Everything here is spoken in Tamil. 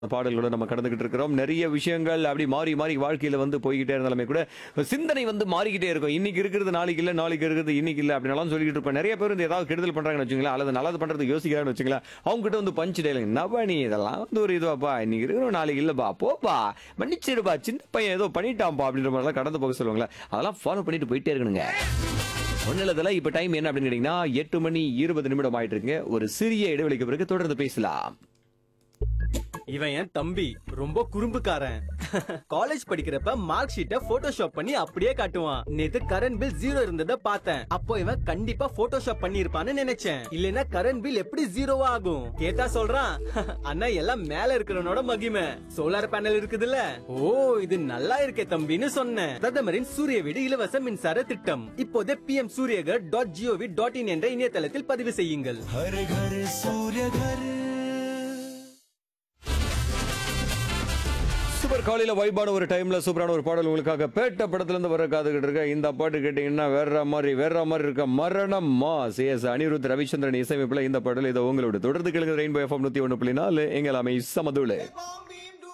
பாடல்களோட நம்ம கடந்துகிட்டு இருக்கிறோம் நிறைய விஷயங்கள் அப்படி மாறி மாறி வாழ்க்கையில வந்து போய்கிட்டே இருந்தாலுமே கூட சிந்தனை வந்து மாறிக்கிட்டே இருக்கும் இன்னைக்கு இருக்கிறது நாளைக்கு இல்ல நாளைக்கு இருக்கிறது இன்னைக்கு இல்ல அப்படினாலும் சொல்லிட்டு இருப்பேன் நிறைய பேர் வந்து ஏதாவது கெடுதல் பண்றாங்கன்னு வச்சுங்களேன் அல்லது நல்லது பண்றது யோசிக்கிறாங்கன்னு வச்சுங்களேன் அவங்க கிட்ட வந்து பஞ்சு டைலாக் நவ நீ இதெல்லாம் வந்து ஒரு இதுவாப்பா இன்னைக்கு இருக்கிறோம் நாளைக்கு இல்லப்பா போப்பா மன்னிச்சிருப்பா சின்ன பையன் ஏதோ பண்ணிட்டான்ப்பா அப்படின்ற மாதிரிலாம் கடந்து போக சொல்லுவாங்களே அதெல்லாம் ஃபாலோ பண்ணிட்டு போயிட்டே இருக்கணுங்க ஒன்னுலதுல இப்ப டைம் என்ன அப்படின்னு கேட்டீங்கன்னா எட்டு மணி இருபது நிமிடம் ஆயிட்டு இருக்குங்க ஒரு சிறிய இடைவெளிக்கு பிறகு தொடர்ந்து பேசலாம் இவன் என் தம்பி ரொம்ப குறும்புக்காரன் காலேஜ் படிக்கிறப்ப மார்க் ஷீட்டை போட்டோஷாப் பண்ணி அப்படியே காட்டுவான் நேத்து கரண்ட் பில் ஜீரோ இருந்தத பார்த்தேன் அப்போ இவன் கண்டிப்பா போட்டோஷாப் பண்ணி இருப்பான்னு நினைச்சேன் இல்லனா கரண்ட் பில் எப்படி ஜீரோவா ஆகும் கேட்டா சொல்றான் அண்ணா எல்லாம் மேல இருக்கிறவனோட மகிமை சோலார் பேனல் இருக்குதுல்ல ஓ இது நல்லா இருக்கே தம்பின்னு சொன்னேன் பிரதமரின் சூரிய வீடு இலவச மின்சார திட்டம் இப்போதே P M Suryaghar dot G O V dot in என்ற இணையதளத்தில் பதிவு செய்யுங்கள் हर घर सूर्य घर சூப்பர் காலையில வைபான ஒரு டைம்ல சூப்பரான ஒரு பாடல் உங்களுக்காக பேட்ட படத்துல இருந்து வர காத்துக்கிட்டு இருக்க இந்த பாட்டு கேட்டீங்கன்னா வேற மாதிரி வேற மாதிரி இருக்க மரணம் மாஸ் எஸ் அனிருத் ரவிச்சந்திரன் இசையமைப்புல இந்த பாடல் இதை உங்களோட தொடர்ந்து கேளுங்க ரெயின்போ எஃப்எம் நூத்தி ஒன்று புள்ளி நாலு எங்கள் அமை சமதுளே बॉम्बे